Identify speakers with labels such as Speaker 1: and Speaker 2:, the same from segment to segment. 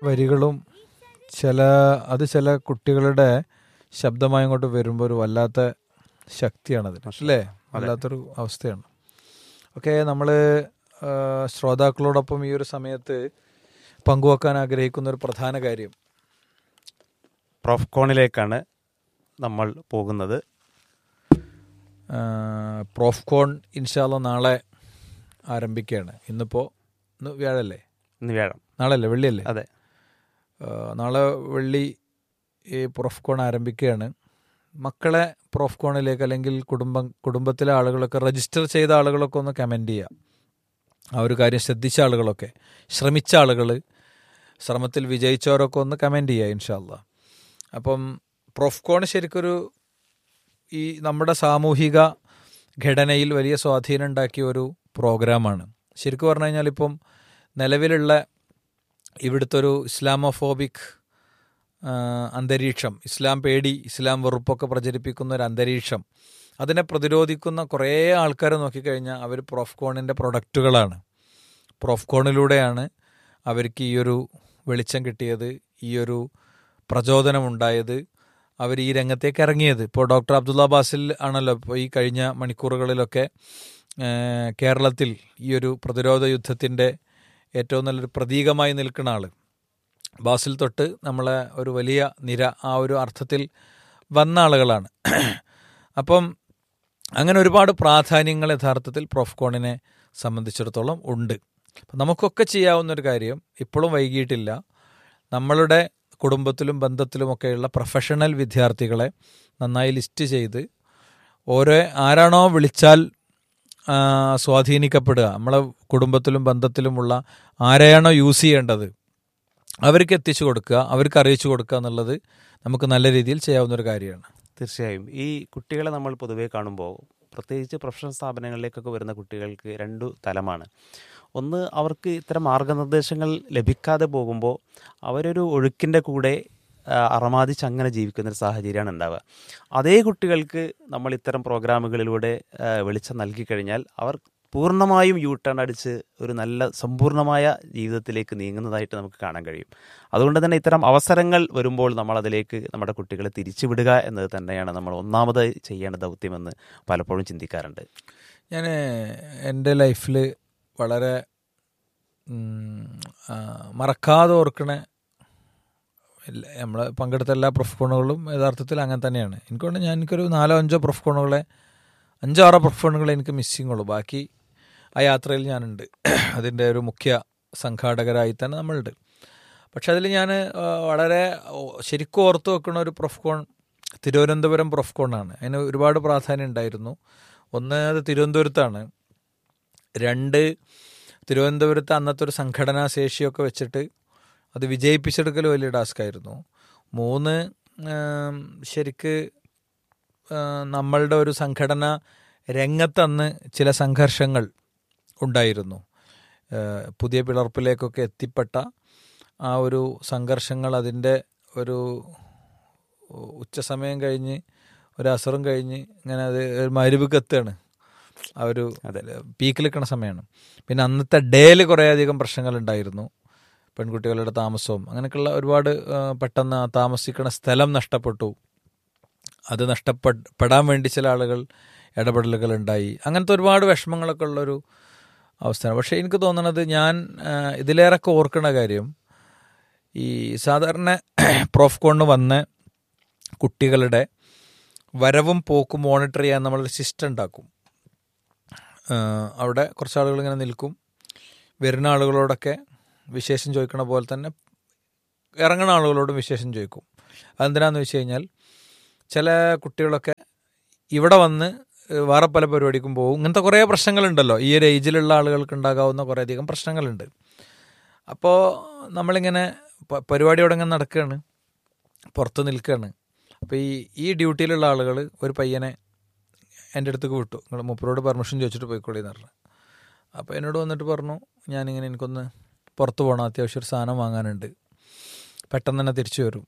Speaker 1: വരികളും ചില അത് ചില കുട്ടികളുടെ ശബ്ദമായി ഇങ്ങോട്ട് വരുമ്പോൾ ഒരു വല്ലാത്ത ശക്തിയാണത് അല്ലേ വല്ലാത്തൊരു അവസ്ഥയാണ് ഓക്കെ നമ്മൾ ശ്രോതാക്കളോടൊപ്പം ഈ ഒരു സമയത്ത് പങ്കുവെക്കാൻ ആഗ്രഹിക്കുന്ന ഒരു പ്രധാന കാര്യം
Speaker 2: പ്രോഫ്കോണിലേക്കാണ് നമ്മൾ പോകുന്നത്
Speaker 1: ആ, പ്രോഫ്കോൺ ഇൻഷാല്ല നാളെ ആരംഭിക്കുകയാണ് ഇന്നിപ്പോൾ ഇന്ന് വ്യാഴല്ലേ
Speaker 2: ഇന്ന് വ്യാഴം
Speaker 1: നാളെ അല്ലേ വെള്ളിയല്ലേ
Speaker 2: അതെ
Speaker 1: ആ, നാളെ വെള്ളി ഈ പ്രോഫ്കോൺ ആരംഭിക്കുകയാണ് മക്കളെ പ്രോഫ്കോണിലേക്ക് അല്ലെങ്കിൽ കുടുംബം കുടുംബത്തിലെ ആളുകളൊക്കെ രജിസ്റ്റർ ചെയ്ത ആളുകളൊക്കെ ഒന്ന് കമൻറ്റ് ചെയ്യുക ആ ഒരു കാര്യം ശ്രദ്ധിച്ച ആളുകളൊക്കെ ശ്രമിച്ച ആളുകൾ ശ്രമത്തിൽ വിജയിച്ചവരൊക്കെ ഒന്ന് കമൻറ്റ് ചെയ്യുക ഇൻഷാല്ല അപ്പം പ്രോഫ്കോൺ ശരിക്കൊരു ഈ നമ്മുടെ സാമൂഹിക ഘടനയിൽ വലിയ സ്വാധീനം ഉണ്ടാക്കിയ ഒരു പ്രോഗ്രാമാണ് ശരിക്കും പറഞ്ഞു കഴിഞ്ഞാൽ ഇപ്പം നിലവിലുള്ള ഇവിടുത്തെ ഒരു ഇസ്ലാമോഫോബിക് ആ, അന്തരീക്ഷം ഇസ്ലാം പേടി ഇസ്ലാം വെറുപ്പൊക്കെ പ്രചരിപ്പിക്കുന്ന ഒരു അന്തരീക്ഷം അതിനെ പ്രതിരോധിക്കുന്ന കുറേ ആൾക്കാരെ നോക്കിക്കഴിഞ്ഞാൽ അവർ പ്രോഫ്കോണിൻ്റെ പ്രൊഡക്റ്റുകളാണ് പ്രോഫ്കോണിലൂടെയാണ് അവർക്ക് ഈ ഒരു വെളിച്ചം കിട്ടിയത് ഈ ഒരു പ്രചോദനമുണ്ടായത് അവർ ഈ രംഗത്തേക്ക് ഇറങ്ങിയത് ഇപ്പോൾ ഡോക്ടർ അബ്ദുള്ള ബാസിൽ ആണല്ലോ ഇപ്പോൾ ഈ കഴിഞ്ഞ മണിക്കൂറുകളിലൊക്കെ ആ, കേരളത്തിൽ ഈ ഒരു പ്രതിരോധ യുദ്ധത്തിൻ്റെ ഏറ്റവും നല്ലൊരു പ്രതീകമായി നിൽക്കുന്ന ആൾ ബാസിൽ തൊട്ട് നമ്മളെ ഒരു വലിയ നിര ആ ഒരു അർത്ഥത്തിൽ വന്ന ആളുകളാണ് അപ്പം അങ്ങനെ ഒരുപാട് പ്രാധാന്യങ്ങൾ യഥാർത്ഥത്തിൽ പ്രോഫ്കോണിനെ സംബന്ധിച്ചിടത്തോളം ഉണ്ട് അപ്പം നമുക്കൊക്കെ ചെയ്യാവുന്ന ഒരു കാര്യം ഇപ്പോഴും വൈകിയിട്ടില്ല നമ്മളുടെ കുടുംബത്തിലും ബന്ധത്തിലുമൊക്കെയുള്ള പ്രൊഫഷണൽ വിദ്യാർത്ഥികളെ നന്നായി ലിസ്റ്റ് ചെയ്ത് ഓരോ ആരാണോ വിളിച്ചാൽ ആ, സ്വാധീനിക്കപ്പെടുക നമ്മളെ കുടുംബത്തിലും ബന്ധത്തിലുമുള്ള ആരെയാണോ യൂസ് ചെയ്യേണ്ടത് അവർക്ക് എത്തിച്ചു കൊടുക്കുക അവർക്ക് അറിയിച്ചു കൊടുക്കുക എന്നുള്ളത് നമുക്ക് നല്ല രീതിയിൽ ചെയ്യാവുന്ന ഒരു കാര്യമാണ്
Speaker 2: തീർച്ചയായും ഈ കുട്ടികളെ നമ്മൾ പൊതുവേ കാണുമ്പോൾ പ്രത്യേകിച്ച് പ്രൊഫഷണൽ സ്ഥാപനങ്ങളിലേക്കൊക്കെ വരുന്ന കുട്ടികൾക്ക് രണ്ടു തലമാണ് ഒന്ന് അവർക്ക് ഇത്തരം മാർഗനിർദ്ദേശങ്ങൾ ലഭിക്കാതെ പോകുമ്പോൾ അവരൊരു ഒഴുക്കിൻ്റെ കൂടെ ആ, അറമാദിച്ച് അങ്ങനെ ജീവിക്കുന്ന ഒരു സാഹചര്യമാണ് ഉണ്ടാവുക അതേ കുട്ടികൾക്ക് നമ്മൾ ഇത്തരം പ്രോഗ്രാമുകളിലൂടെ ആ, വെളിച്ചം നൽകി കഴിഞ്ഞാൽ അവർ പൂർണ്ണമായും യൂ ടേൺ അടിച്ച് ഒരു നല്ല സമ്പൂർണ്ണമായ ജീവിതത്തിലേക്ക് നീങ്ങുന്നതായിട്ട് നമുക്ക് കാണാൻ കഴിയും അതുകൊണ്ട് തന്നെ ഇത്തരം അവസരങ്ങൾ വരുമ്പോൾ നമ്മൾ അതിലേക്ക് നമ്മുടെ കുട്ടികളെ തിരിച്ചുവിടുക എന്നത് തന്നെയാണ് നമ്മൾ ഒന്നാമതായി ചെയ്യേണ്ട ദൗത്യമെന്ന് പലപ്പോഴും ചിന്തിക്കാറുണ്ട്
Speaker 1: ഞാൻ എൻ്റെ ലൈഫിൽ വളരെ ഉം, ആ, മറക്കാതെ ഓർക്കണ നമ്മൾ പങ്കെടുത്ത എല്ലാ പ്രൊഫ്കോണുകളും യഥാർത്ഥത്തിൽ അങ്ങനെ തന്നെയാണ് എനിക്കൊണ്ട് ഞാൻ എനിക്കൊരു നാലോ അഞ്ചോ പ്രൊഫ്കോണുകളെ അഞ്ചോ ആറോ പ്രൊഫ്കോണുകളെ എനിക്ക് മിസ്സിങ് ഉള്ളൂ ബാക്കി ആ യാത്രയിൽ ഞാനുണ്ട് അതിൻ്റെ ഒരു മുഖ്യ സംഘാടകരായി തന്നെ നമ്മളുണ്ട് പക്ഷെ അതിൽ ഞാൻ വളരെ ഓ- ശരിക്കും ഓർത്ത് വെക്കുന്ന ഒരു പ്രൊഫ്കോൺ തിരുവനന്തപുരം പ്രൊഫ്കോണാണ് അതിന് ഒരുപാട് പ്രാധാന്യം ഉണ്ടായിരുന്നു ഒന്ന് അത് തിരുവനന്തപുരത്താണ് രണ്ട് തിരുവനന്തപുരത്ത് അന്നത്തെ ഒരു സംഘടനാ ശേഷിയൊക്കെ വെച്ചിട്ട് അത് വിജയിപ്പിച്ചെടുക്കൽ വലിയ ടാസ്ക്കായിരുന്നു മൂന്ന് ആം, ശരിക്ക് ആ, നമ്മളുടെ ഒരു സംഘടന രംഗത്തന്ന് ചില സംഘർഷങ്ങൾ ഉണ്ടായിരുന്നു ആ, പുതിയ പിളർപ്പിലേക്കൊക്കെ എത്തിപ്പെട്ട ആ ഒരു സംഘർഷങ്ങൾ അതിൻ്റെ ഒരു ഉച്ചസമയം കഴിഞ്ഞ് ഒരു അസറും കഴിഞ്ഞ് ഇങ്ങനെ അത് ഒരു മരുവുക്ക് എത്തുകയാണ് ആ ഒരു പീക്കിൽ നിൽക്കുന്ന സമയമാണ് പിന്നെ അന്നത്തെ ഡേയിൽ കുറേയധികം പ്രശ്നങ്ങൾ ഉണ്ടായിരുന്നു പെൺകുട്ടികളുടെ താമസവും അങ്ങനെയൊക്കെയുള്ള ഒരുപാട് ആ, പെട്ടെന്ന് ആ താമസിക്കുന്ന സ്ഥലം നഷ്ടപ്പെട്ടു അത് നഷ്ടപ്പെടാൻ വേണ്ടി ചില ആളുകൾ ഇടപെടലുകൾ ഉണ്ടായി അങ്ങനത്തെ ഒരുപാട് വിഷമങ്ങളൊക്കെ ഉള്ളൊരു അവസ്ഥയാണ് പക്ഷേ എനിക്ക് തോന്നുന്നത് ഞാൻ ആ, ഇതിലേറെയൊക്കെ ഓർക്കുന്ന കാര്യം ഈ സാധാരണ പ്രോഫ്കോണിന് വന്ന കുട്ടികളുടെ വരവും പോക്കും മോണിറ്റർ ചെയ്യാൻ നമ്മളൊരു സിസ്റ്റം ഉണ്ടാക്കും ആ, അവിടെ കുറച്ച് ആളുകൾ ഇങ്ങനെ നിൽക്കും വരുന്ന ആളുകളോടൊക്കെ വിശേഷം ചോദിക്കണ പോലെ തന്നെ ഇറങ്ങുന്ന ആളുകളോടും വിശേഷം ചോദിക്കും അതെന്തിനാന്ന് വെച്ച് കഴിഞ്ഞാൽ ചില കുട്ടികളൊക്കെ ഇവിടെ വന്ന് വേറെ പല പരിപാടിക്കും പോകും ഇങ്ങനത്തെ കുറേ പ്രശ്നങ്ങളുണ്ടല്ലോ ഈ ഒരു ഏജിലുള്ള ആളുകൾക്ക് ഉണ്ടാകാവുന്ന കുറേയധികം പ്രശ്നങ്ങളുണ്ട് അപ്പോൾ നമ്മളിങ്ങനെ പ- പരിപാടി അവിടെ ഇങ്ങനെ നടക്കുകയാണ് പുറത്ത് നിൽക്കുകയാണ് അപ്പോൾ ഈ ഈ ഡ്യൂട്ടിയിലുള്ള ആളുകൾ ഒരു പയ്യനെ എൻ്റെ അടുത്തേക്ക് വിട്ടു നിങ്ങൾ മുപ്പരോട് പെർമിഷൻ ചോദിച്ചിട്ട് പോയിക്കോളി എന്ന് പറഞ്ഞു അപ്പോൾ എന്നോട് വന്നിട്ട് പറഞ്ഞു ഞാനിങ്ങനെ എനിക്കൊന്ന് പുറത്ത് പോകണം അത്യാവശ്യം ഒരു സാധനം വാങ്ങാനുണ്ട് പെട്ടെന്ന് തന്നെ തിരിച്ചു വരും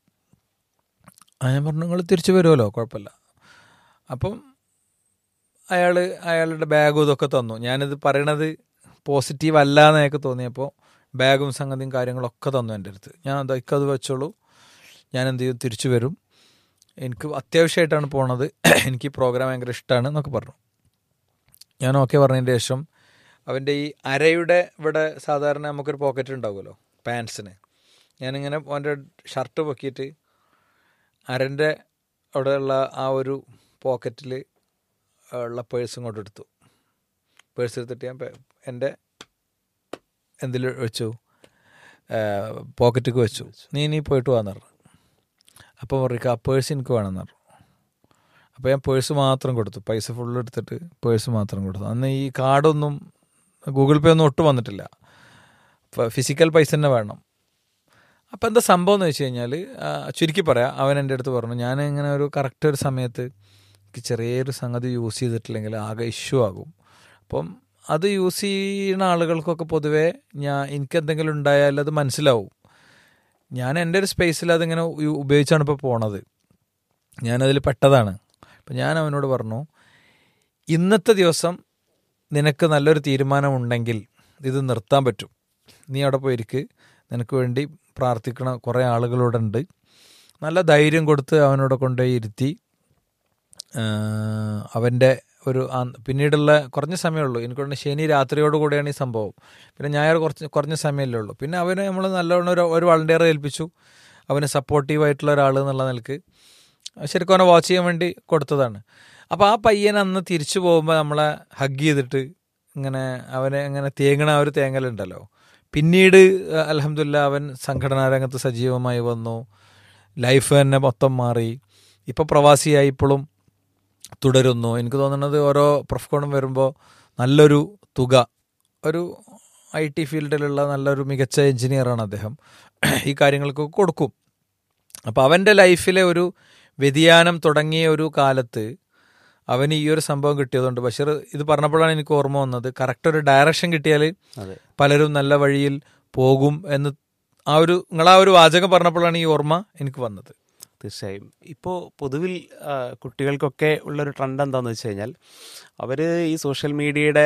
Speaker 1: ആ ഞാൻ പറഞ്ഞു നിങ്ങൾ തിരിച്ചു വരുമല്ലോ കുഴപ്പമില്ല അപ്പം അയാൾ അയാളുടെ ബാഗും ഇതൊക്കെ തന്നു ഞാനിത് പറയണത് പോസിറ്റീവ് അല്ല എന്ന് എനിക്ക് തോന്നിയപ്പോൾ ബാഗും സംഗതിയും കാര്യങ്ങളൊക്കെ തന്നു എൻ്റെ അടുത്ത് ഞാൻ അത് ഇക്കത് വെച്ചോളൂ ഞാൻ എന്ത് ചെയ്യും തിരിച്ചു വരും എനിക്ക് അത്യാവശ്യമായിട്ടാണ് പോണത് എനിക്ക് ഈ പ്രോഗ്രാം ഭയങ്കര ഇഷ്ടമാണ് എന്നൊക്കെ പറഞ്ഞു ഞാൻ ഓക്കെ പറഞ്ഞതിന് ശേഷം അവൻ്റെ ഈ അരയുടെ ഇവിടെ സാധാരണ നമുക്കൊരു പോക്കറ്റ് ഉണ്ടാവുമല്ലോ പാൻസിന് ഞാനിങ്ങനെ അവൻ്റെ ഷർട്ട് പൊക്കിയിട്ട് അരൻ്റെ അവിടെയുള്ള ആ ഒരു പോക്കറ്റിൽ ഉള്ള പേഴ്സ് ഇങ്ങോട്ട് എടുത്തു പേഴ്സ് എടുത്തിട്ട് ഞാൻ പേ- എൻ്റെ എന്തിൽ വെച്ചു പോക്കറ്റിക്ക് വെച്ചു നീ ഇനി പോയിട്ട് വാന്ന് പറഞ്ഞു അപ്പോൾ പറയും ആ പേഴ്സ് എനിക്ക് വേണമെന്ന് പറഞ്ഞു അപ്പോൾ ഞാൻ പേഴ്സ് മാത്രം കൊടുത്തു പൈസ ഫുള്ള് എടുത്തിട്ട് പേഴ്സ് മാത്രം കൊടുത്തു അന്ന് ഈ കാർഡൊന്നും ഗൂഗിൾ പേ ഒന്നും ഒട്ടും വന്നിട്ടില്ല ഫിസിക്കൽ പൈസ തന്നെ വേണം അപ്പോൾ എന്താ സംഭവം എന്ന് വെച്ച് കഴിഞ്ഞാൽ ചുരുക്കി പറയാം അവൻ എൻ്റെ അടുത്ത് പറഞ്ഞു ഞാൻ ഇങ്ങനെ ഒരു കറക്റ്റ് ഒരു സമയത്ത് എനിക്ക് ചെറിയൊരു സംഗതി യൂസ് ചെയ്തിട്ടില്ലെങ്കിൽ ആകെ ഇഷ്യൂ ആകും അപ്പം അത് യൂസ് ചെയ്യുന്ന ആളുകൾക്കൊക്കെ പൊതുവേ ഞാൻ എനിക്ക് എന്തെങ്കിലും ഉണ്ടായാൽ അത് മനസ്സിലാവും ഞാൻ എൻ്റെ ഒരു സ്പേസിൽ അതിങ്ങനെ ഉ- ഉപയോഗിച്ചാണ് ഇപ്പോൾ പോണത് ഞാനതിൽ പെട്ടതാണ് അപ്പം ഞാൻ അവനോട് പറഞ്ഞു ഇന്നത്തെ ദിവസം നിനക്ക് നല്ലൊരു തീരുമാനമുണ്ടെങ്കിൽ ഇത് നിർത്താൻ പറ്റും നീ അവിടെ പോയിരിക്ക് നിനക്ക് വേണ്ടി പ്രാർത്ഥിക്കണ കുറേ ആളുകളോടെ ഉണ്ട് നല്ല ധൈര്യം കൊടുത്ത് അവനോട് കൊണ്ടുപോയി ഇരുത്തി ആഹ് അവൻ്റെ ഒരു ആ- പിന്നീടുള്ള കുറഞ്ഞ സമയമുള്ളൂ എനിക്കൊണ്ട് ശനി രാത്രിയോട് കൂടെയാണ് ഈ സംഭവം പിന്നെ ഞായർ കുറച്ച് കുറഞ്ഞ സമയമല്ലേ ഉള്ളൂ പിന്നെ അവനെ നമ്മൾ നല്ലവണ്ണം ഒരു ഒരു വളണ്ടിയറെ ഏൽപ്പിച്ചു അവന് സപ്പോർട്ടീവായിട്ടുള്ള ഒരാൾ എന്നുള്ള നിലക്ക് ശരിക്കും അവനെ വാച്ച് ചെയ്യാൻ വേണ്ടി കൊടുത്തതാണ് അപ്പോൾ ആ പയ്യൻ അന്ന് തിരിച്ചു പോകുമ്പോൾ നമ്മളെ ഹഗ് ചെയ്തിട്ട് ഇങ്ങനെ അവനെ ഇങ്ങനെ തേങ്ങണ ആ ഒരു തേങ്ങലുണ്ടല്ലോ പിന്നീട് അലഹമില്ല അവൻ സംഘടനാ രംഗത്ത് സജീവമായി വന്നു ലൈഫ് തന്നെ മൊത്തം മാറി ഇപ്പോൾ പ്രവാസിയായി ഇപ്പോഴും തുടരുന്നു എനിക്ക് തോന്നുന്നത് ഓരോ പ്രൊഫ്കോണും വരുമ്പോൾ നല്ലൊരു തുക ഒരു ഐ ടി ഫീൽഡിലുള്ള നല്ലൊരു മികച്ച എഞ്ചിനീയറാണ് അദ്ദേഹം ഈ കാര്യങ്ങൾക്ക് കൊടുക്കും അപ്പോൾ അവൻ്റെ ലൈഫിലെ ഒരു വ്യതിയാനം തുടങ്ങിയ ഒരു കാലത്ത് അവന് ഈ ഒരു സംഭവം കിട്ടിയതുകൊണ്ട് ബഷീർ ഇത് പറഞ്ഞപ്പോഴാണ് എനിക്ക് ഓർമ്മ വന്നത് കറക്റ്റ് ഒരു ഡയറക്ഷൻ കിട്ടിയാൽ
Speaker 2: അതെ
Speaker 1: പലരും നല്ല വഴിയിൽ പോകും എന്ന് ആ ഒരു നിങ്ങൾ ആ ഒരു വാചകം പറഞ്ഞപ്പോഴാണ് ഈ ഓർമ്മ എനിക്ക് വന്നത്
Speaker 2: തീർച്ചയായും ഇപ്പോൾ പൊതുവിൽ ആ, കുട്ടികൾക്കൊക്കെ ഉള്ളൊരു ട്രെൻഡ് എന്താണെന്ന് വെച്ച് കഴിഞ്ഞാൽ അവർ ഈ സോഷ്യൽ മീഡിയയുടെ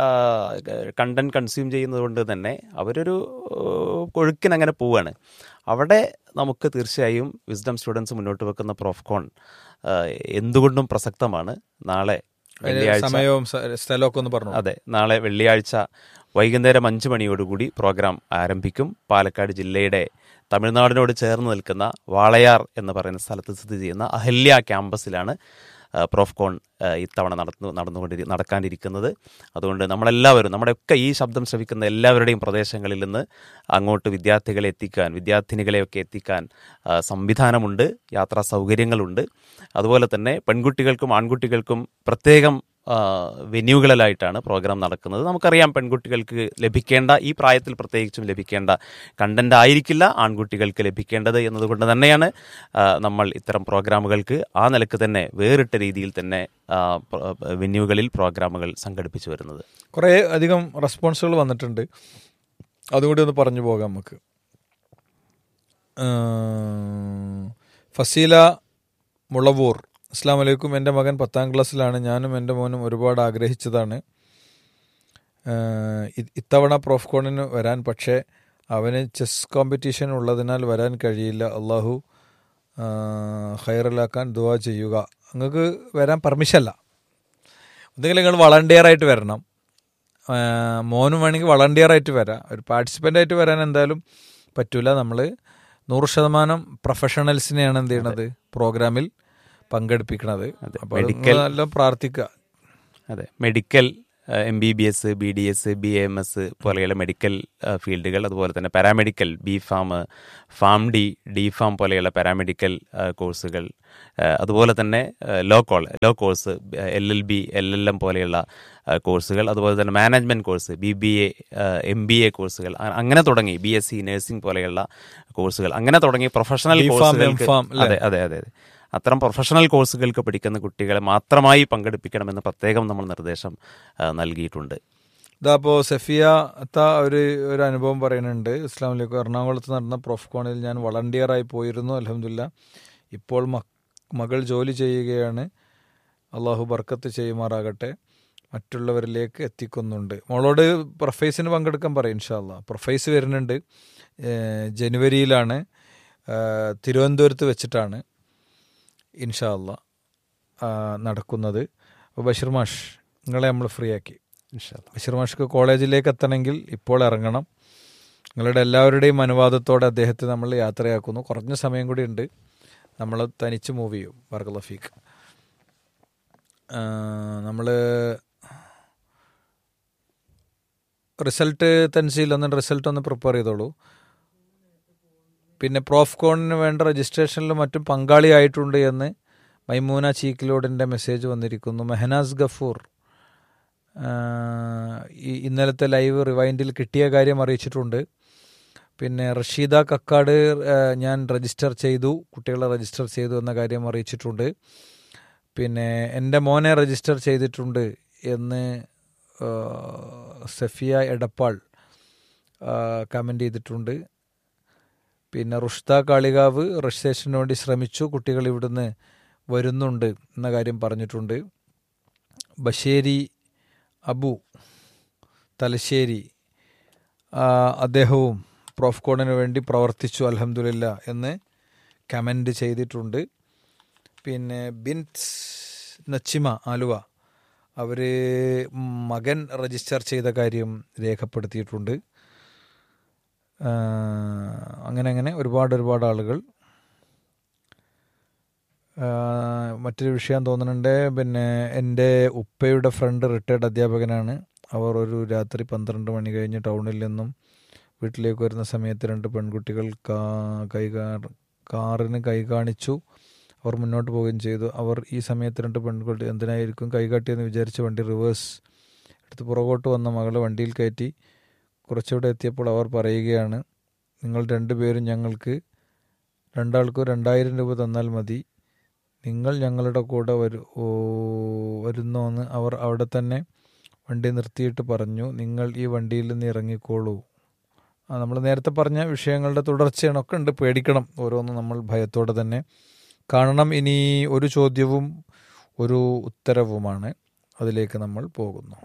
Speaker 2: കണ്ടന്റ് കൺസ്യൂം ചെയ്യുന്നത് കൊണ്ട് തന്നെ അവരൊരു കൊഴുക്കിന് അങ്ങനെ പോവുകയാണ് അവിടെ നമുക്ക് തീർച്ചയായും വിസ്ഡം സ്റ്റുഡൻസ് മുന്നോട്ട് വെക്കുന്ന പ്രോഫ്കോൺ ആ, എന്തുകൊണ്ടും പ്രസക്തമാണ് നാളെ വെള്ളിയാഴ്ച
Speaker 1: സമയവും സ- സ്ഥലമൊക്കെ ഒന്ന് പറഞ്ഞു
Speaker 2: അതെ നാളെ വെള്ളിയാഴ്ച വൈകുന്നേരം അഞ്ച് മണിയോടുകൂടി പ്രോഗ്രാം ആരംഭിക്കും പാലക്കാട് ജില്ലയുടെ തമിഴ്നാടിനോട് ചേർന്ന് നിൽക്കുന്ന വാളയാർ എന്ന് പറയുന്ന സ്ഥലത്ത് സ്ഥിതി ചെയ്യുന്ന അഹല്യ ക്യാമ്പസിലാണ് ആ, പ്രോഫ്കോൺ ആ, ഇത്തവണ നടന്നു നടന്നുകൊണ്ടിരി നടക്കാനിരിക്കുന്നത് അതുകൊണ്ട് നമ്മളെല്ലാവരും നമ്മുടെയൊക്കെ ഈ ശബ്ദം ശ്രവിക്കുന്ന എല്ലാവരുടെയും പ്രദേശങ്ങളിൽ നിന്ന് അങ്ങോട്ട് വിദ്യാർത്ഥികളെ എത്തിക്കാൻ വിദ്യാർത്ഥിനികളെയൊക്കെ എത്തിക്കാൻ ആ, സംവിധാനമുണ്ട് യാത്രാ സൗകര്യങ്ങളുണ്ട് അതുപോലെ തന്നെ പെൺകുട്ടികൾക്കും ആൺകുട്ടികൾക്കും പ്രത്യേകം ആ, വെന്യൂകളിലായിട്ടാണ് പ്രോഗ്രാം നടക്കുന്നത് നമുക്കറിയാം പെൺകുട്ടികൾക്ക് ലഭിക്കേണ്ട ഈ പ്രായത്തിൽ പ്രത്യേകിച്ചും ലഭിക്കേണ്ട കണ്ടന്റ് ആയിരിക്കില്ല ആൺകുട്ടികൾക്ക് ലഭിക്കേണ്ടത് എന്നതുകൊണ്ട് തന്നെയാണ് ആ, നമ്മൾ ഇത്തരം പ്രോഗ്രാമുകൾക്ക് ആ നിലക്ക് തന്നെ വേറിട്ട രീതിയിൽ തന്നെ ആ, പ്ര- വെന്യൂകളിൽ പ്രോഗ്രാമുകൾ സംഘടിപ്പിച്ചു വരുന്നത്
Speaker 1: കുറേ അധികം റെസ്പോൺസുകൾ വന്നിട്ടുണ്ട് അതുകൂടി ഒന്ന് പറഞ്ഞു പോകാം നമുക്ക് ആഹ് ഫസീല മുളവൂർ അസ്സാം വലൈക്കും എൻ്റെ മകൻ പത്താം ക്ലാസ്സിലാണ് ഞാനും എൻ്റെ മോനും ഒരുപാട് ആഗ്രഹിച്ചതാണ് ആഹ് ഇ- ഇത്തവണ പ്രോഫ്കോണിന് വരാൻ പക്ഷേ അവന് ചെസ് കോമ്പറ്റീഷൻ ഉള്ളതിനാൽ വരാൻ കഴിയില്ല അള്ളാഹു ഹൈറലാക്കാൻ ദുവാ ചെയ്യുക നിങ്ങൾക്ക് വരാൻ പെർമിഷൻ അല്ല ഒന്നുകിൽ നിങ്ങൾ വളണ്ടിയർ ആയിട്ട് വരണം ആ, മോനും വേണമെങ്കിൽ വളണ്ടിയർ ആയിട്ട് വരാം ഒരു പാർട്ടിസിപ്പൻ്റ് ആയിട്ട് വരാൻ എന്തായാലും പറ്റൂല നമ്മൾ നൂറ് ശതമാനം പ്രൊഫഷണൽസിനെയാണ് എന്ത് ചെയ്യണത് പ്രോഗ്രാമിൽ പങ്കെടുപ്പിക്കണത്
Speaker 2: അതെ,
Speaker 1: അപ്പോൾ അത്
Speaker 2: medical-
Speaker 1: നിങ്ങൾ എല്ലാം പ്രാർത്ഥിക്കുക
Speaker 2: അതെ medical M B B S B D S B M S പോലെയുള്ള മെഡിക്കൽ ആ, ഫീൽഡുകൾ അതുപോലെ തന്നെ paramedical B pharm pharm D D pharm പോലെയുള്ള പാരാമെഡിക്കൽ ആ, കോഴ്സുകൾ ആ, അതുപോലെ തന്നെ ആ, ലോ കോൾ law course L L B L L M പോലെയുള്ള ആ, കോഴ്സുകൾ അതുപോലെ തന്നെ management course B B A M B A കോഴ്സുകൾ അ- അങ്ങനെ തുടങ്ങി ബി എസ് സി നഴ്സിംഗ് പോലെയുള്ള കോഴ്സുകൾ അങ്ങനെ തുടങ്ങി പ്രൊഫഷണൽ
Speaker 1: B.Pharm,
Speaker 2: കോഴ്സുകൾക്ക്
Speaker 1: M.Pharm, അല്ലേ?
Speaker 2: അതെ അതെ അതെ അതെ അത്തരം പ്രൊഫഷണൽ കോഴ്സുകൾക്ക് പഠിക്കുന്ന കുട്ടികളെ മാത്രമായി പങ്കെടുപ്പിക്കണമെന്ന് പ്രത്യേകം നമ്മൾ നിർദ്ദേശം ആ, നൽകിയിട്ടുണ്ട്
Speaker 1: ഇതാ അപ്പോൾ സഫിയ അത്ത ഒരു ഒരു അനുഭവം പറയുന്നുണ്ട് ഇസ്ലാം വലൈക്കും എറണാകുളത്ത് നടന്ന പ്രൊഫ്കോണിൽ ഞാൻ വളണ്ടിയറായി പോയിരുന്നു അലഹമില്ല ഇപ്പോൾ മക് മകൾ ജോലി ചെയ്യുകയാണ് അള്ളാഹു ബർക്കത്ത് ചെയ്യുമാറാകട്ടെ മറ്റുള്ളവരിലേക്ക് എത്തിക്കുന്നുണ്ട് മോളോട് പ്രൊഫൈസിന് പങ്കെടുക്കാൻ പറയും ഇൻഷാല്ല പ്രൊഫൈസ് വരുന്നുണ്ട് ഏഹ് ജനുവരിയിലാണ് ഏഹ് തിരുവനന്തപുരത്ത് വെച്ചിട്ടാണ് ഇൻഷാല്ല നടക്കുന്നത് അപ്പോൾ ബഷീർ മാഷ് നിങ്ങളെ നമ്മൾ ഫ്രീ ആക്കി
Speaker 2: ഇൻഷാല്ലാ.
Speaker 1: ബഷീർ മാഷ്ക്ക് കോളേജിലേക്ക് എത്തണമെങ്കിൽ ഇപ്പോൾ ഇറങ്ങണം നിങ്ങളുടെ എല്ലാവരുടെയും അനുവാദത്തോടെ അദ്ദേഹത്തെ നമ്മൾ യാത്രയാക്കുന്നു കുറഞ്ഞ സമയം കൂടി ഉണ്ട് നമ്മൾ തനിച്ച് മൂവ് ചെയ്യും ബർഗ ലഫീഖ് നമ്മൾ റിസൾട്ട് തൻസീൽ ഒന്ന് റിസൾട്ട് ഒന്ന് പ്രിപ്പയർ ചെയ്തോളൂ പിന്നെ പ്രോഫ്കോണിന് വേണ്ട രജിസ്ട്രേഷനിലും മറ്റും പങ്കാളിയായിട്ടുണ്ട് എന്ന് മൈമൂന ചീക്കിലോടിൻ്റെ മെസ്സേജ് വന്നിരിക്കുന്നു മെഹനാസ് ഗഫൂർ ആ, ഈ ഇന്നലത്തെ ലൈവ് റിവൈൻഡിൽ കിട്ടിയ കാര്യം അറിയിച്ചിട്ടുണ്ട് പിന്നെ റഷീദ കക്കാട് ആ, ഞാൻ രജിസ്റ്റർ ചെയ്തു കുട്ടികളെ രജിസ്റ്റർ ചെയ്തു എന്ന കാര്യം അറിയിച്ചിട്ടുണ്ട് പിന്നെ എൻ്റെ മോനെ രജിസ്റ്റർ ചെയ്തിട്ടുണ്ട് എന്ന് ആ, സഫിയ എടപ്പാൾ കമൻ്റ് ചെയ്തിട്ടുണ്ട് പിന്നെ റുഷ്ത കാളികാവ് രജിസ്ട്രേഷന് വേണ്ടി ശ്രമിച്ചു കുട്ടികൾ ഇവിടുന്ന് വരുന്നുണ്ട് എന്ന കാര്യം പറഞ്ഞിട്ടുണ്ട് ബഷേരി അബു തലശ്ശേരി ആ, അദ്ദേഹവും പ്രോഫ്കോണിന് വേണ്ടി പ്രവർത്തിച്ചു അലഹമുല്ല എന്ന് കമൻ്റ് ചെയ്തിട്ടുണ്ട് പിന്നെ ബിൻസ് നച്ചിമ ആലുവ അവർ മകൻ രജിസ്റ്റർ ചെയ്ത കാര്യം രേഖപ്പെടുത്തിയിട്ടുണ്ട് ആ, അങ്ങനെ അങ്ങനെ ഒരുപാട് ഒരുപാട് ആളുകൾ ആ, മറ്റൊരു വിഷയം തോന്നുന്നുണ്ട് പിന്നെ എൻ്റെ ഉപ്പയുടെ ഫ്രണ്ട് റിട്ടയർഡ് അധ്യാപകനാണ് അവർ ഒരു രാത്രി പന്ത്രണ്ട് മണി കഴിഞ്ഞ് ടൗണിൽ നിന്നും വീട്ടിലേക്ക് വരുന്ന സമയത്ത് രണ്ട് പെൺകുട്ടികൾ കാ കൈ കാ- കാറിന് കൈ കാണിച്ചു അവർ മുന്നോട്ട് പോവുകയും ചെയ്തു അവർ ഈ സമയത്ത് രണ്ട് പെൺകുട്ടി എന്തിനായിരിക്കും കൈകാട്ടിയെന്ന് വിചാരിച്ച് വണ്ടി റിവേഴ്സ് എടുത്ത് പുറകോട്ട് വന്ന മകളെ വണ്ടിയിൽ കയറ്റി കുറച്ചുകൂടെ എത്തിയപ്പോൾ അവർ പറയുകയാണ് നിങ്ങൾ രണ്ടുപേരും ഞങ്ങൾക്ക് രണ്ടാൾക്കും രണ്ടായിരം രൂപ തന്നാൽ മതി നിങ്ങൾ ഞങ്ങളുടെ കൂടെ വരു ഓ, വരുന്നോന്ന് അവർ അവിടെ തന്നെ വണ്ടി നിർത്തിയിട്ട് പറഞ്ഞു നിങ്ങൾ ഈ വണ്ടിയിൽ നിന്ന് ഇറങ്ങിക്കോളൂ ആ നമ്മൾ നേരത്തെ പറഞ്ഞ വിഷയങ്ങളുടെ തുടർച്ചയാണ് ഒക്കെ ഉണ്ട് പേടിക്കണം ഓരോന്നും നമ്മൾ ഭയത്തോടെ തന്നെ കാണണം ഇനി ഒരു ചോദ്യവും ഒരു ഉത്തരവുമാണ് അതിലേക്ക് നമ്മൾ പോകുന്നു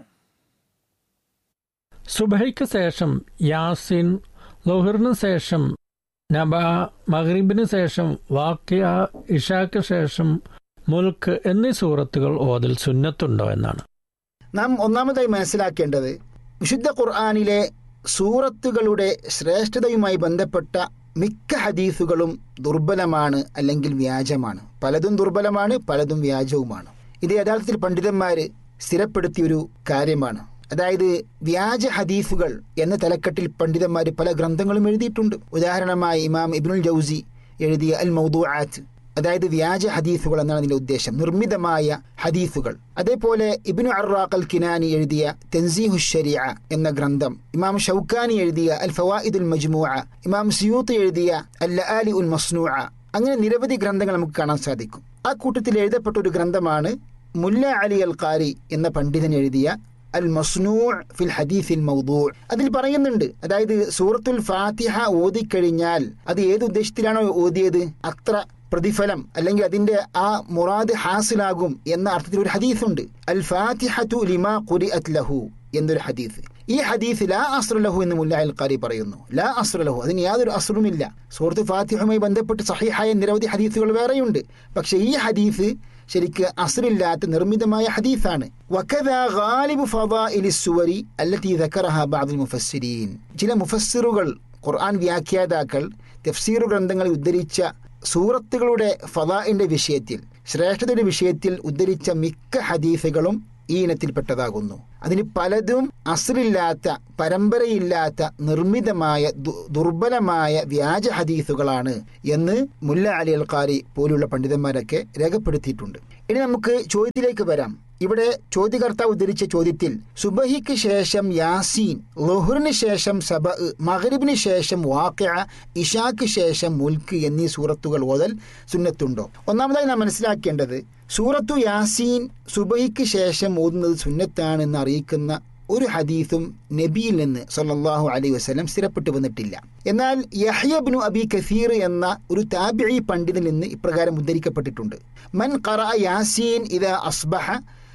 Speaker 3: സുബഹയ്ക്ക് ശേഷം യാസിൻ ലോഹിറിന് ശേഷം നബ മഗ്രിബിന് ശേഷം വാക്യ ഇഷാക്ക് ശേഷം മുൽക്ക് എന്നീ സൂറത്തുകൾ ഓതൽ സുന്നത്തുണ്ടോ എന്നാണ്
Speaker 4: നാം ഒന്നാമതായി മനസ്സിലാക്കേണ്ടത് വിശുദ്ധ ഖുർആാനിലെ സൂറത്തുകളുടെ ശ്രേഷ്ഠതയുമായി ബന്ധപ്പെട്ട മിക്ക ഹദീസുകളും ദുർബലമാണ് അല്ലെങ്കിൽ വ്യാജമാണ് പലതും ദുർബലമാണ് പലതും വ്യാജവുമാണ് ഇത് യഥാർത്ഥത്തിൽ പണ്ഡിതന്മാർ സ്ഥിരപ്പെടുത്തിയൊരു കാര്യമാണ് അതായത് വ്യാജ ഹദീസുകൾ എന്ന തലക്കെട്ടിൽ പണ്ഡിതന്മാർ പല ഗ്രന്ഥങ്ങളും എഴുതിയിട്ടുണ്ട് ഉദാഹരണമായി ഇമാം ഇബ്നുൽ ജൗസി എഴുതിയ അൽ മൗദുആത്ത് അതായത് വ്യാജ ഹദീസുകൾ എന്നാണ് അതിന്റെ ഉദ്ദേശം നിർമ്മിതമായ ഹദീസുകൾ അതേപോലെ ഇബിനു അറാഖൽ കിനാനി എഴുതിയ തെൻസീഹു ശരിയ എന്ന ഗ്രന്ഥം ഇമാം ഷൗക്കാനി എഴുതിയ അൽ ഫവായിദുൽ മജ്മൂഅ ഇമാം സിയൂത്ത് എഴുതിയ അൽ ലആലി ഉൽ മസ്നൂഅ അങ്ങനെ നിരവധി ഗ്രന്ഥങ്ങൾ നമുക്ക് കാണാൻ സാധിക്കും ആ കൂട്ടത്തിൽ എഴുതപ്പെട്ട ഒരു ഗ്രന്ഥമാണ് മുല്ല അലി അൽ ഖാരി എന്ന പണ്ഡിതൻ എഴുതിയ അൽ മസ്നൂ ഫിൽ ഹദീഫിൽ മൗദൂ അതിൽ പറയുന്നുണ്ട് അതായത് സൂറത്തുൽ ഫാത്തിഹ ഓതിക്കഴിഞ്ഞാൽ അത് ഏത് ഉദ്ദേശത്തിലാണോ ഓതിയത് അത്ര പ്രതിഫലം അല്ലെങ്കിൽ അതിന്റെ ആ മുറാദ് ഹാസിലാകും എന്ന അർത്ഥത്തിൽ ഒരു ഹദീസുണ്ട് അൽ ഫാത്തിഹത്തു ലിമാ ഖുരിഅത് ലഹു എന്നൊരു ഹദീസ് ഈ ഹദീസ് ലാ അസ്റു ലഹു എന്ന് മുല്ല അൽ ഖാരി പറയുന്നു ലാ അസ്റു ലഹു അതിന് യാതൊരു അസ്റുമില്ല സൂറത്ത് ഫാത്തിഹുമായി ബന്ധപ്പെട്ട് സഹിഹായ നിരവധി ഹദീസുകൾ വേറെയുണ്ട് പക്ഷെ ഈ ഹദീസ് ശരിക്ക് അസ്റില്ലാത്ത നിർമ്മിതമായ ഹദീസാണ് വകദാ ഗാലിബു ഫദാഇലി സുവരി അല്ലതി ദക്കറഹ ബഅദുൽ മുഫസ്സിരീൻ ചില മുഫസ്സിറുകൾ ഖുർആൻ വ്യാഖ്യാതാക്കൾ തഫ്സീർ ഗ്രന്ഥങ്ങളിൽ ഉദ്ധരിച്ച സൂറത്തുകളുടെ ഫദാഇന്റെ വിഷയത്തിൽ ശ്രേഷ്ഠതയുടെ വിഷയത്തിൽ ഉദ്ധരിച്ച മിക്ക ഹദീസുകളും ഈ ഇനത്തിൽപ്പെട്ടതാകുന്നു അതിന് പലതും അസ്റില്ലാത്ത പരമ്പരയില്ലാത്ത നിർമ്മിതമായ ദു- ദുർബലമായ വ്യാജ ഹദീസുകളാണ് എന്ന് മുല്ല അലി അൽ ഖാരി പോലുള്ള പണ്ഡിതന്മാരൊക്കെ രേഖപ്പെടുത്തിയിട്ടുണ്ട് ഇനി നമുക്ക് ചോദ്യത്തിലേക്ക് വരാം ഇവിടെ ചോദ്യകർത്താവ് ഉദ്ധരിച്ച ചോദ്യത്തിൽ സുബഹിക്ക് ശേഷം യാസീൻ ലൊഹറിന് ശേഷം സബ മഹരിബിന് ശേഷം വാക്യ ഇഷാക്ക് ശേഷം മുൽക്ക് എന്നീ സൂറത്തുകൾ ഓതൽ സുന്നത്തുണ്ടോ ഒന്നാമതായി നാം മനസ്സിലാക്കേണ്ടത് സൂറത്തു യാസീൻ സുബഹിക്ക് ശേഷം ഓതുന്നത് സുന്നത്താണെന്ന് അറിയിക്കുന്ന ഒരു ഹദീസും നബിയിൽ നിന്ന് സല്ലല്ലാഹു അലൈഹി വസല്ലം സ്ഥിരപ്പെട്ടു വന്നിട്ടില്ല എന്നാൽ യഹ്യബ്നു അബി കസീർ എന്ന ഒരു താബിഈ പണ്ഡിതനിൽ നിന്ന് ഇപ്രകാരം ഉദ്ധരിക്കപ്പെട്ടിട്ടുണ്ട് മൻ ഖറഅ യാസീൻ ഇദാ അസ്ബഹ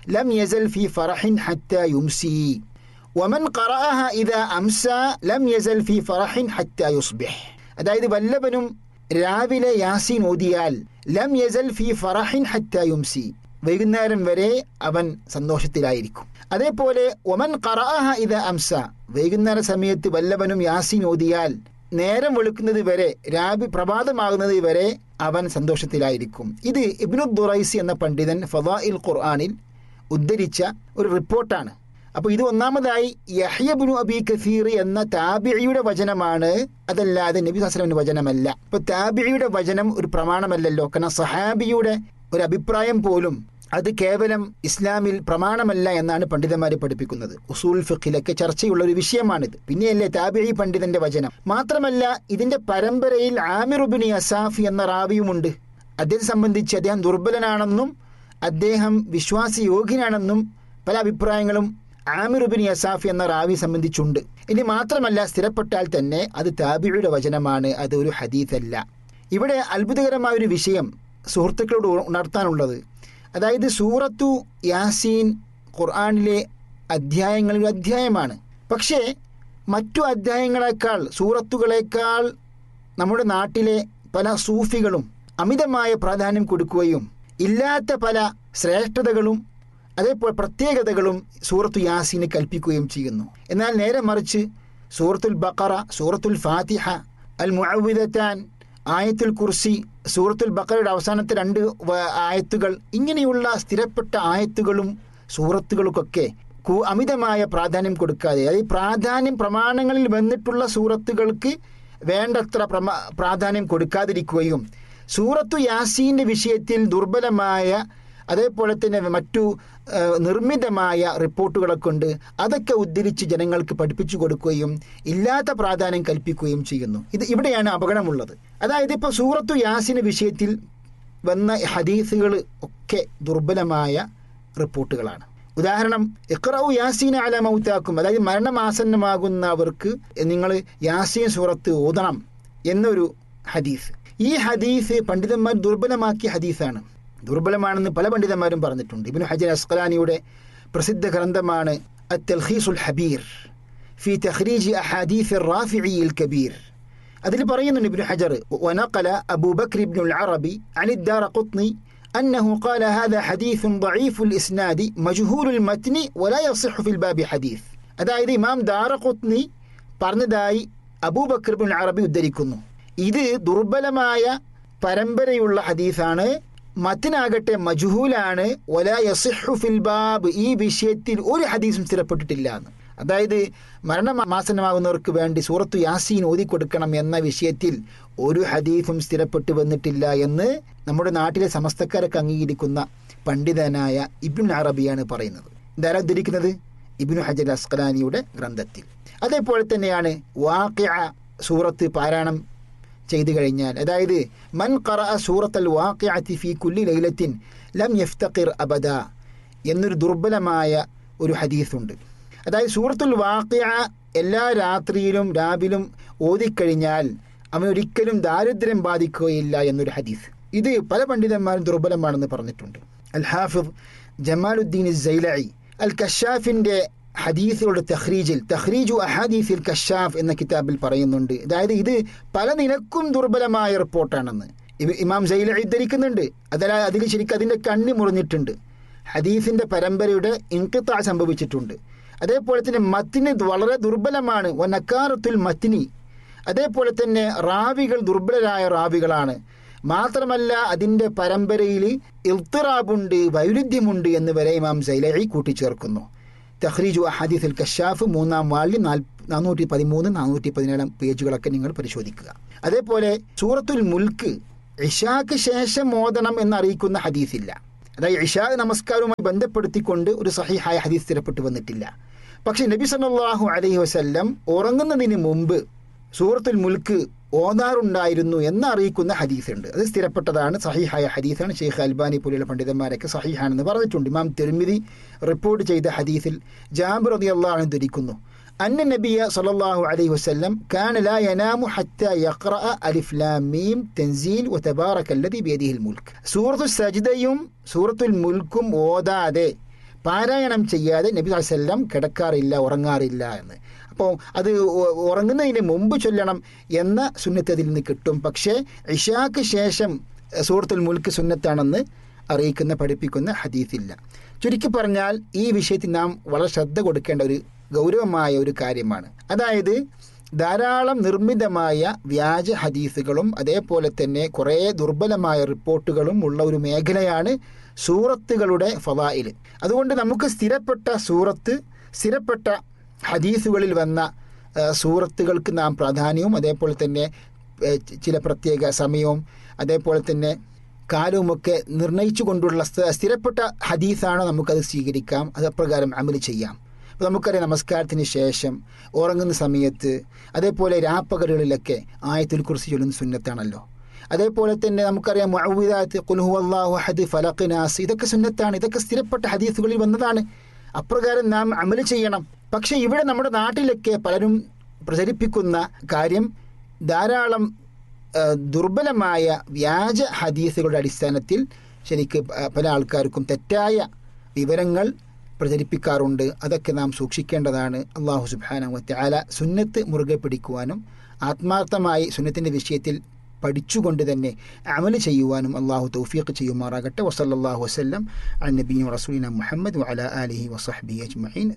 Speaker 4: ലം യസൽ ഫി ഫറഹിൻ ഹത്ത യുംസി വമൻ ഖറഅഹ ഇദാ അംസ ലം യസൽ ഫി ഫറഹിൻ ഹത്ത യുസ്ബിഹ് അതായത് വല്ലവനും രാവിലെ യാസീൻ ഓതിയാൽ ലം യസൽ ഫി ഫറഹിൻ ഹത്ത യുംസി വൈകുന്നേരം വരെ അവൻ സന്തോഷത്തിലായിരിക്കും അതേപോലെ ഒമൻ ഖറഅഹ ഇദ അംസ വൈകുന്നേര സമയത്ത് വല്ലവനും യാസീൻ ഓതിയാൽ നേരം വെളുക്കുന്നത് വരെ രാവി പ്രഭാതമാകുന്നത് വരെ അവൻ സന്തോഷത്തിലായിരിക്കും ഇത് ഇബ്നു ദുറൈസി എന്ന പണ്ഡിതൻ ഫവാഇൽ ഖുർആാനിൽ ഉദ്ധരിച്ച ഒരു റിപ്പോർട്ടാണ് അപ്പോൾ ഇത് ഒന്നാമതായി യഹ്യബിനു അബി കസീർ എന്ന താബിയുടെ വചനമാണ് അതല്ലാതെ നബി ഹസ്ലമിന്റെ വചനമല്ല ഇപ്പൊ താബിയുടെ വചനം ഒരു പ്രമാണമല്ലല്ലോ കാരണം സഹാബിയുടെ ഒരു അഭിപ്രായം പോലും അത് കേവലം ഇസ്ലാമിൽ പ്രമാണമല്ല എന്നാണ് പണ്ഡിതന്മാർ പഠിപ്പിക്കുന്നത് ഉസൂൽ ഫിഖിലൊക്കെ ചർച്ചയുള്ള ഒരു വിഷയമാണിത് പിന്നെയല്ലേ താബിഴി പണ്ഡിതന്റെ വചനം മാത്രമല്ല ഇതിന്റെ പരമ്പരയിൽ ആമിറുബിനി അസാഫി എന്ന റാവിയുമുണ്ട് അദ്ദേഹത്തെ സംബന്ധിച്ച് അദ്ദേഹം ദുർബലനാണെന്നും അദ്ദേഹം വിശ്വാസയോഗ്യനാണെന്നും പല അഭിപ്രായങ്ങളും ആമിറുബിൻ യസാഫ് എന്ന റാവി സംബന്ധിച്ചുണ്ട് ഇനി മാത്രമല്ല സ്ഥിരപ്പെട്ടാൽ തന്നെ അത് താബിയുടെ വചനമാണ് അത് ഒരു ഹദീസല്ല ഇവിടെ അത്ഭുതകരമായ ഒരു വിഷയം സുഹൃത്തുക്കളോട് ഉണർത്താനുള്ളത് അതായത് സൂറത്തു യാസീൻ ഖുർആാനിലെ അധ്യായങ്ങളിൽ ഒരു അധ്യായമാണ് പക്ഷേ മറ്റു അധ്യായങ്ങളെക്കാൾ സൂറത്തുകളേക്കാൾ നമ്മുടെ നാട്ടിലെ പല സൂഫികളും അമിതമായ പ്രാധാന്യം കൊടുക്കുകയും ഇല്ലാത്ത പല ശ്രേഷ്ഠതകളും അതേപോലെ പ്രത്യേകതകളും സൂറത്തു യാസീന് കൽപ്പിക്കുകയും ചെയ്യുന്നു എന്നാൽ നേരെ മറിച്ച് സൂറത്തുൽ ബക്കറ സൂറത്തുൽ ഫാത്തിഹ അൽ മുഅവിദത്താൻ ആയത്തുൽ കുർസി സൂറത്തുൽ ബക്കറയുടെ അവസാനത്തെ രണ്ട് ആയത്തുകൾ ഇങ്ങനെയുള്ള സ്ഥിരപ്പെട്ട ആയത്തുകളും സൂറത്തുകൾക്കൊക്കെ അമിതമായ പ്രാധാന്യം കൊടുക്കാതെ അതായത് പ്രാധാന്യം പ്രമാണങ്ങളിൽ വന്നിട്ടുള്ള സൂറത്തുകൾക്ക് വേണ്ടത്ര പ്രമാ പ്രാധാന്യം കൊടുക്കാതിരിക്കുകയും സൂറത്തു യാസീന്റെ വിഷയത്തിൽ ദുർബലമായ അതേപോലെ തന്നെ മറ്റു നിർമ്മിതമായ റിപ്പോർട്ടുകളെ കൊണ്ട് അതൊക്കെ ഉദ്ധരിച്ച് ജനങ്ങൾക്ക് പഠിപ്പിച്ചു കൊടുക്കുകയും ഇല്ലാത്ത പ്രാധാന്യം കൽപ്പിക്കുകയും ചെയ്യുന്നു ഇത് ഇവിടെയാണ് അപകടമുള്ളത് അതായത് ഇപ്പോൾ സൂറത്തു യാസിന് വിഷയത്തിൽ വന്ന ഹദീസുകൾ ഒക്കെ ദുർബലമായ റിപ്പോർട്ടുകളാണ് ഉദാഹരണം ഇഖ്റൌ യാസീൻ അല മൗത്താക്കും അതായത് മരണമാസന്നമാകുന്നവർക്ക് നിങ്ങൾ യാസീൻ സൂറത്ത് ഓതണം എന്നൊരു ഹദീസ് ഈ ഹദീസ് പണ്ഡിതന്മാർ ദുർബലമാക്കിയ ഹദീസാണ് ദുർബലമാണെന്ന് പല പണ്ഡിതന്മാരും പറഞ്ഞിട്ടുണ്ട് ഇബിന് ഹജർ അസ്കലാനിയുടെ പ്രസിദ്ധ ഗ്രന്ഥമാണ് അത്തൽഖീസുൽ ഹബീർ ഫി തഖ്രീജി അഹാദീസ് റാഫിഇൽ കബീർ അതിൽ പറയുന്നുണ്ട് ഇബ്നു ഹജർ വനഖല അബൂബക്കർ ഇബ്നു അറബി عن الدار قطني أنه قال هذا حديث ضعيف الإسناد مجهول المتن ولا يصح في الباب حديث അതായത് ഇമാം ദാറ ഖുത്നി പറഞ്ഞതായി അബൂബക്കർ ബിൻ അറബി ഉദ്ധരിക്കുന്നു ഇത് ദുർബലമായ പരമ്പരയുള്ള ഹദീസാണ് മത്തിനാകട്ടെ മജുഹൂലാണ് ഒല യസിഹു ഫിൽ ബാബ് ഈ വിഷയത്തിൽ ഒരു ഹദീസും സ്ഥിരപ്പെട്ടിട്ടില്ല എന്ന് അതായത് മരണമാസനമാകുന്നവർക്ക് വേണ്ടി സൂറത്തു യാസീൻ ഓതിക്കൊടുക്കണം എന്ന വിഷയത്തിൽ ഒരു ഹദീഫും സ്ഥിരപ്പെട്ടു വന്നിട്ടില്ല എന്ന് നമ്മുടെ നാട്ടിലെ സമസ്തക്കാരൊക്കെ അംഗീകരിക്കുന്ന പണ്ഡിതനായ ഇബിൻ അറബിയാണ് പറയുന്നത് ഇതാരാ ഉദ്ധരിക്കുന്നത് ഇബിനു ഹജർ അസ്കലാനിയുടെ ഗ്രന്ഥത്തിൽ അതേപോലെ തന്നെയാണ് വാക്യ സൂറത്ത് പാരായണം ചെയ്തു കഴിഞ്ഞാൽ അതായത് മൻ ഖറ സൂറത്തൽ വാഖിഅത്തി ഫീ കുല്ലി ലൈലത്തിൻ ലം യഫ്തഖിർ അബദ എന്നൊരു ദുർബലമായ ഒരു ഹദീസുണ്ട് അതായത് സൂറത്തുൽ വാഖിഅ എല്ലാ രാത്രിയിലും രാവിലും ഓതിക്കഴിഞ്ഞാൽ അവൻ ഒരിക്കലും ദാരിദ്ര്യം ബാധിക്കുകയില്ല എന്നൊരു ഹദീസ് ഇത് പല പണ്ഡിതന്മാരും ദുർബലമാണെന്ന് പറഞ്ഞിട്ടുണ്ട് അൽ ഹാഫിദ് ജമാലുദ്ദീൻ സൈലൈ അൽ കഷാഫിന്റെ ഹദീസുകളുടെ തഖ്രീജിൽ തഖ്രീജു അഹാദീസിൽ കഷാഫ് എന്ന കിതാബിൽ പറയുന്നുണ്ട് അതായത് ഇത് പല നിലക്കും ദുർബലമായ റിപ്പോർട്ടാണെന്ന് ഇമാം സൈല ധരിക്കുന്നുണ്ട് അതല്ല അതിൽ ശരിക്കും അതിൻ്റെ കണ്ണി മുറിഞ്ഞിട്ടുണ്ട് ഹദീസിന്റെ പരമ്പരയുടെ ഇൻകിത്ത സംഭവിച്ചിട്ടുണ്ട് അതേപോലെ തന്നെ മത്തിന് വളരെ ദുർബലമാണ് വനക്കാറത്തുൽ മത്തിനി അതേപോലെ തന്നെ റാവികൾ ദുർബലരായ റാവികളാണ് മാത്രമല്ല അതിൻ്റെ പരമ്പരയിൽ ഇൽത്തിറാബുണ്ട് വൈരുദ്ധ്യമുണ്ട് എന്ന് വരെ ഇമാം സൈലഹി കൂട്ടിച്ചേർക്കുന്നു തഖ്രീജു അഹാദിസ് അൽ കഷാഫ് മൂന്നാം വാളിൽ നാനൂറ്റി പതിമൂന്ന് നാനൂറ്റി പതിനേഴാം പേജുകളൊക്കെ നിങ്ങൾ പരിശോധിക്കുക അതേപോലെ സൂറത്തുൽ മുൽക്ക് ഇഷാക്ക് ശേഷം മോദനം എന്നറിയിക്കുന്ന ഹദീസില്ല അതായത് ഇഷാ നമസ്കാരവുമായി ബന്ധപ്പെടുത്തിക്കൊണ്ട് ഒരു സഹിഹായ ഹദീസ് സ്ഥിരപ്പെട്ടു വന്നിട്ടില്ല പക്ഷെ നബി സല്ലാഹു അലൈഹി വസ്ല്ലം ഉറങ്ങുന്നതിന് മുമ്പ് സൂറത്തുൽ മുൽക്ക് ഓതാറുണ്ടായിരുന്നു എന്ന് അറിയിക്കുന്ന ഹദീസ് ഉണ്ട് അത് സ്ഥിരപ്പെട്ടതാണ് സഹിഹായ ഹദീസാണ് ഷെയ്ഖ് അൽബാനി പോലെയുള്ള പണ്ഡിതന്മാരൊക്കെ സഹിഹാണെന്ന് പറഞ്ഞിട്ടുണ്ട് ഇമാം തിരുമിതി റിപ്പോർട്ട് ചെയ്ത ഹദീസിൽ ജാബിർ റതി അള്ളാഹു ധരിക്കുന്നു അന്ന നബിയ സല്ലല്ലാഹു അലൈഹി വസല്ലം കാന ലാ യനാമു ഹത്ത യഖറഅ അലിഫ് ലാം മീം തൻസീൽ വതബാറക അല്ലദി ബിയദിഹിൽ മുൽക്ക് സൂറത്തുൽ സജ്ദയും സൂറത്തുൽ മുൽക്കും ഓതാതെ പാരായണം ചെയ്യാതെ നബി വസ്ല്ലം കിടക്കാറില്ല ഉറങ്ങാറില്ല എന്ന് അപ്പോൾ അത് ഉ- ഉറങ്ങുന്നതിന് മുമ്പ് ചൊല്ലണം എന്ന സുന്നത്ത് അതിൽ നിന്ന് കിട്ടും പക്ഷേ ഇഷാക്ക് ശേഷം എഹ്, സൂറത്തുൽ മുൽക്ക് സുന്നത്താണെന്ന് അറിയിക്കുന്ന പഠിപ്പിക്കുന്ന ഹദീസില്ല ചുരുക്കി പറഞ്ഞാൽ ഈ വിഷയത്തിൽ നാം വളരെ ശ്രദ്ധ കൊടുക്കേണ്ട ഒരു ഗൗരവമായ ഒരു കാര്യമാണ് അതായത് ധാരാളം നിർമ്മിതമായ വ്യാജ ഹദീസുകളും അതേപോലെ തന്നെ കുറേ ദുർബലമായ റിപ്പോർട്ടുകളും ഉള്ള ഒരു മേഖലയാണ് സൂറത്തുകളുടെ ഫവായിൽ അതുകൊണ്ട് നമുക്ക് സ്ഥിരപ്പെട്ട സൂറത്ത് സ്ഥിരപ്പെട്ട ഹദീസുകളിൽ വന്ന ആ, സൂറത്തുകൾക്ക് നാം പ്രാധാന്യവും അതേപോലെ തന്നെ ഏ, ചി- ചില പ്രത്യേക സമയവും അതേപോലെ തന്നെ കാലവുമൊക്കെ നിർണയിച്ചു കൊണ്ടുള്ള സ്ഥ- സ്ഥിരപ്പെട്ട ഹദീസാണ് നമുക്കത് സ്വീകരിക്കാം അത് അപ്രകാരം അമല് ചെയ്യാം അപ്പോൾ നമുക്കറിയാം നമസ്കാരത്തിന് ശേഷം ഉറങ്ങുന്ന സമയത്ത് അതേപോലെ രാപ്പകലുകളിലൊക്കെ ആയത്തുൽ കുറിച്ച് ചൊല്ലുന്ന സുന്നത്താണല്ലോ അതേപോലെ തന്നെ നമുക്കറിയാം മുഅവ്വിദാത്ത് ഖുൽ ഹുവല്ലാഹു അഹദ് ഫലഖ് നാസ് ഇതൊക്കെ സുന്നത്താണ് ഇതൊക്കെ സ്ഥിരപ്പെട്ട ഹദീസുകളിൽ വന്നതാണ് അപ്രകാരം നാം അമല് ചെയ്യണം പക്ഷേ ഇവിടെ നമ്മുടെ നാട്ടിലൊക്കെ പലരും പ്രചരിപ്പിക്കുന്ന കാര്യം ധാരാളം ആ, ദുർബലമായ വ്യാജ ഹദീസുകളുടെ അടിസ്ഥാനത്തിൽ ശരിക്ക് പ- പല ആൾക്കാർക്കും തെറ്റായ വിവരങ്ങൾ പ്രചരിപ്പിക്കാറുണ്ട് അതൊക്കെ നാം സൂക്ഷിക്കേണ്ടതാണ് അള്ളാഹു സുബാന വറ്റാല സുന്നത്ത് മുറുകെ പിടിക്കുവാനും ആത്മാർത്ഥമായി സുന്നത്തിൻ്റെ വിഷയത്തിൽ പഠിച്ചുകൊണ്ട് തന്നെ അമല് ചെയ്യുവാനും അള്ളാഹു തൗഫീഖ് ചെയ്യുമാറാകട്ടെ വസല്ലാഹു വസ്ലം അൻ നബീൻ റസൂലിന മുഹമ്മദ് വഅല ആലിഹി വസഹബി അജ്മഈൻ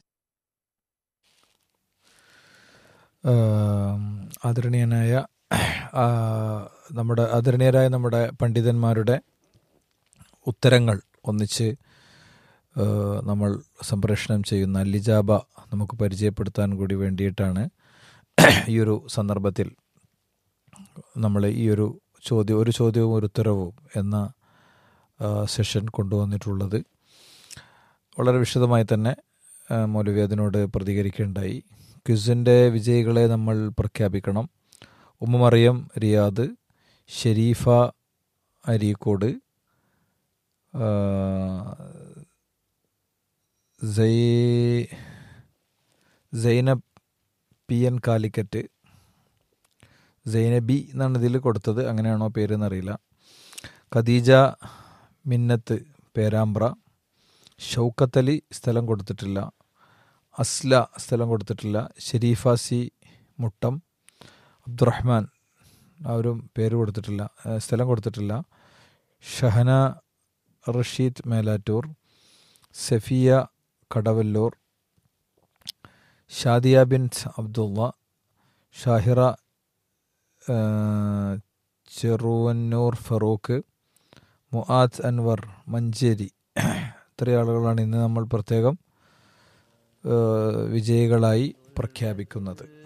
Speaker 1: ആം, ആദരണീയനായ ആ, നമ്മുടെ ആദരണീയരായ നമ്മുടെ പണ്ഡിതന്മാരുടെ ഉത്തരങ്ങൾ ഒന്നിച്ച് ആ, നമ്മൾ സംപ്രേഷണം ചെയ്യുന്ന ലിജാബ നമുക്ക് പരിചയപ്പെടുത്താൻ കൂടി വേണ്ടിയിട്ടാണ് ഈ ഒരു സന്ദർഭത്തിൽ നമ്മൾ ഈ ഒരു ചോദ്യം ഒരു ചോദ്യവും ഒരു ഉത്തരവും എന്ന ആ, സെഷൻ കൊണ്ടുവന്നിട്ടുള്ളത് വളരെ വിശദമായി തന്നെ ആ, മൗലവി അതിനോട് പ്രതികരിക്കുകയുണ്ടായി ക്വിസിൻ്റെ വിജയികളെ നമ്മൾ പ്രഖ്യാപിക്കണം ഉമ്മമറിയം റിയാദ് ഷെരീഫ അരീക്കോട് ആ, സൈ- സൈനബ് പി എൻ കാലിക്കറ്റ് സൈനബി എന്നാണ് ഇതിൽ കൊടുത്തത് അങ്ങനെയാണോ പേര് എന്നറിയില്ല ഖദീജ മിന്നത്ത് പേരാമ്പ്ര ഷൗക്കത്തലി സ്ഥലം കൊടുത്തിട്ടില്ല അസ്ല സ്ഥലം കൊടുത്തിട്ടില്ല ഷെരീഫ സി മുട്ടം അബ്ദുറഹ്മാൻ അവരും പേര് കൊടുത്തിട്ടില്ല ഏ, സ്ഥലം കൊടുത്തിട്ടില്ല ഷഹന റഷീദ് മേലാറ്റൂർ സഫിയ കടവല്ലൂർ ഷാദിയ ബിൻ അബ്ദുള്ള ഷാഹിറ ഏ, ചെറുവന്നൂർ ഫറൂഖ് മുആദ് അൻവർ മഞ്ചേരി ഇത്രയും ആളുകളാണ് ഇന്ന് നമ്മൾ പ്രത്യേകം ഏ, വിജയികളായി പ്രഖ്യാപിക്കുന്നത്